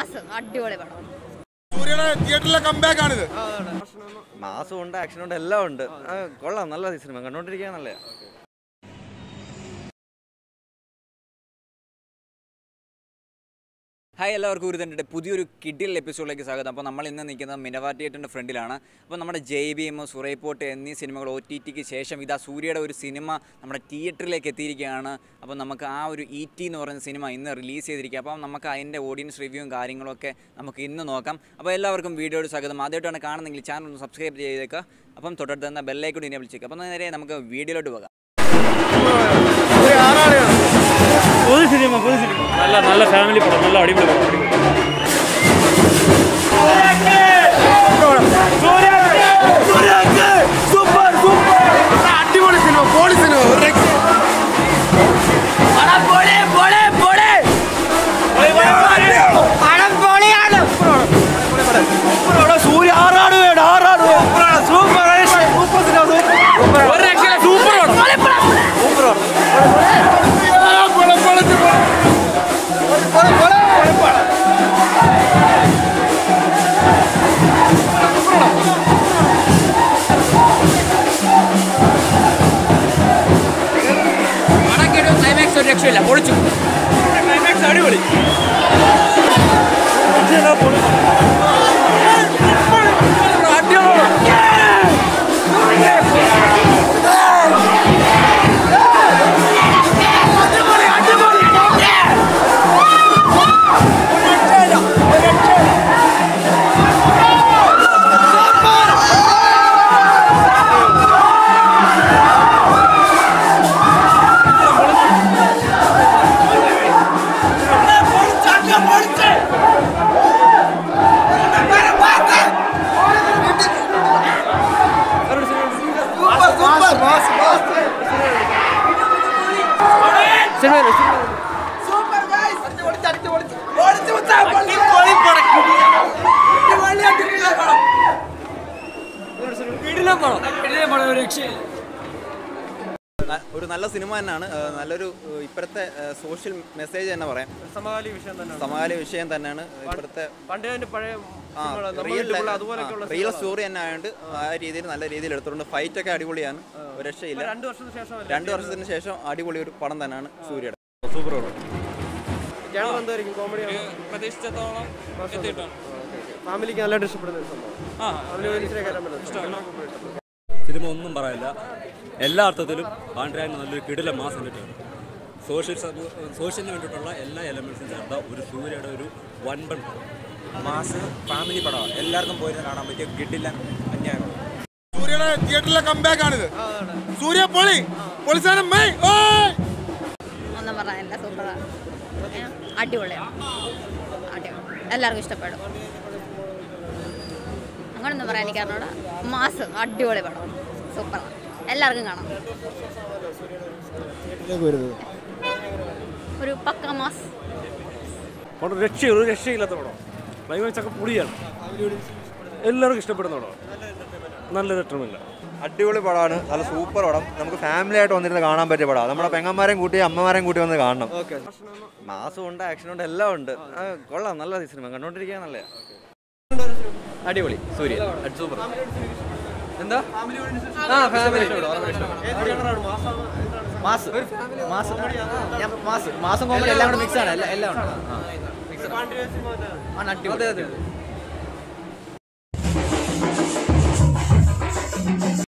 Mass അടിപൊളി പടം സൂര്യയുടെ തിയേറ്ററിലെ കമ്പാക്ക് ആണിത് മാസം ഉണ്ട് ആക്ഷൻ ഉണ്ട് എല്ലാം ഉണ്ട് ആ, കൊള്ളാം നല്ല സിനിമ കണ്ടോണ്ടിരിക്കാൻ നല്ല ഹായ് എല്ലാവർക്കും ഒരു തന്നെ പുതിയൊരു കിഡിൽ എപ്പിസോഡിലേക്ക് സ്വാഗതം അപ്പോൾ നമ്മൾ ഇന്ന് നിൽക്കുന്നത് മിനവാ തിയേറ്ററിൻ്റെ ഫ്രണ്ടിലാണ് അപ്പോൾ നമ്മുടെ ജയ് ഭീം സുറൈപ്പോട്ട് എന്നീ സിനിമകൾ ഒ ടി ടിക്ക് ശേഷം ഇതാ സൂര്യയുടെ ഒരു സിനിമ നമ്മുടെ തിയേറ്ററിലേക്ക് എത്തിയിരിക്കുകയാണ് അപ്പോൾ നമുക്ക് ആ ഒരു ഇ ടി എന്ന് പറയുന്ന സിനിമ ഇന്ന് റിലീസ് ചെയ്തിരിക്കുക അപ്പോൾ നമുക്ക് അതിൻ്റെ ഓഡിയൻസ് റിവ്യൂവും കാര്യങ്ങളൊക്കെ നമുക്ക് ഇന്ന് നോക്കാം അപ്പോൾ എല്ലാവർക്കും വീഡിയോയുടെ സ്വാഗതം ആദ്യമായിട്ടാണ് കാണുന്നെങ്കിൽ ചാനൽ ഒന്ന് സബ്സ്ക്രൈബ് ചെയ്തേക്കുക അപ്പം തൊട്ടടുത്ത് തന്നെ ബെല്ലൈക്കൂടി എന്നെ വിളിച്ചേക്കുക അപ്പോൾ നേരെ നമുക്ക് വീഡിയോയിലോട്ട് പോകാം പൊതു സിനിമ പൊതു സിനിമ നല്ല നല്ല ഫാമിലി പടം നല്ല അടിപൊളി പടം അടിപൊളി സിനിമ പോളി സിനിമ ഒരു രക്ഷ- ആ, പൊളി, പൊളിച്ച് പൊളി. ന- ഒരു നല്ല സിനിമ തന്നെയാണ് ആ, നല്ലൊരു ആ, ഇപ്പോഴത്തെ സോഷ്യൽ മെസ്സേജ് തന്നെ പറയാം സമകാലിക വിഷയം തന്നെ സമകാലിക വിഷയം തന്നെയാണ് ഇപ്പോഴത്തെ പണ്ട് അതിന്റെ പഴയ ആ, സിനിമകള്, നമ്മൾ റിയൽ കണ്ടിട്ടുള്ള അതുപോലെയൊക്കെയുള്ള റിയൽ സ്റ്റോറി തന്നെ ആയതുകൊണ്ട് ആ രീതിയിൽ നല്ല രീതിയിൽ എടുത്തിട്ടുണ്ട് ഫൈറ്റ് ഒക്കെ അടിപൊളിയാണ് ഒരു രക്ഷയില്ല രണ്ടു വർഷത്തിന് ശേഷം രണ്ട് വർഷത്തിന് ശേഷം അടിപൊളി ഒരു പടം തന്നെയാണ് സൂര്യയുടെ ജനറൽ എന്തായിരിക്കും കോമഡി പ്രതീക്ഷിച്ചത്തോളം എത്തിയിട്ടുണ്ട് ഫാമിലിക്ക് നല്ലതായിട്ട് ഇഷ്ടപ്പെടുന്ന ഒരു സംഭവം ഫാമിലി ഓഡിയൻസിനെ കയറാൻ പറ്റും സിനിമ ഒന്നും പറയാനില്ല എല്ലാ അർത്ഥത്തിലും പാണ്ഡ്രായൻ നല്ലൊരു കിടില മാസം കിട്ടുകയാണ് സോഷ്യൽ സമൂ- സോഷ്യലിന് വേണ്ടിയിട്ടുള്ള എല്ലാ എലമെന്റ്സും ചേർത്ത ഒരു സൂര്യയുടെ ഒരു വൻപൻ പടം മാസ് ഫാമിലി പടമാണ് എല്ലാവർക്കും പോയിരുന്ന് കാണാൻ പറ്റിയ കിട്ടില്ല അന്യായം സൂര്യയുടെ തിയേറ്ററിലെ കമ്പാക്ക് ആണിത് സൂര്യ പൊളി പൊളിസാനം മൈ ഓയ് ഒന്നും പറയാനില്ല സൂപ്പറാണ് അടിപൊളിയാണ് അടിപൊളി എല്ലാവർക്കും ഇഷ്ടപ്പെടും അങ്ങനൊന്നും പറയാൻ എനിക്ക് അറിഞ്ഞൂടാ മാസ് അടിപൊളി പടം സൂപ്പറാണ് എല്ലാവർക്കും കാണാം ഒരു പക്ക മാസ് പടം രക്ഷ ഒരു രക്ഷയില്ലാത്ത പടം ക്ലൈമാക്സ് ഒക്കെ പൊളിയാണ് എല്ലാവർക്കും ഇഷ്ടപ്പെടുന്ന പടം നല്ല രക്ഷമില്ല അടിപൊളി പടമാണ് നല്ല സൂപ്പർ പടം നമുക്ക് ഫാമിലി ആയിട്ട് വന്നിരുന്ന് കാണാൻ പറ്റിയ പടമാണ് നമ്മുടെ പെങ്ങന്മാരെയും കൂട്ടി അമ്മമാരെയും കൂട്ടി വന്ന് കാണണം മാസം ഉണ്ട് ആക്ഷൻ ഉണ്ട് എല്ലാം ഉണ്ട് ആ, കൊള്ളാം നല്ല സിനിമ കണ്ടോണ്ടിരിക്കാൻ നല്ല അടിപൊളി സൂര്യ സൂപ്പർ എന്താ ആ ഫാമിലി മാസ് മാസ് ഞാൻ മാസ് മാസം കോമഡി എല്ലാം കൂടെ മിക്സ് ആണ് എല്ലാം എല്ലാം ഉണ്ട് ആ. Mix ആണ്. ആണ് അടിപൊളി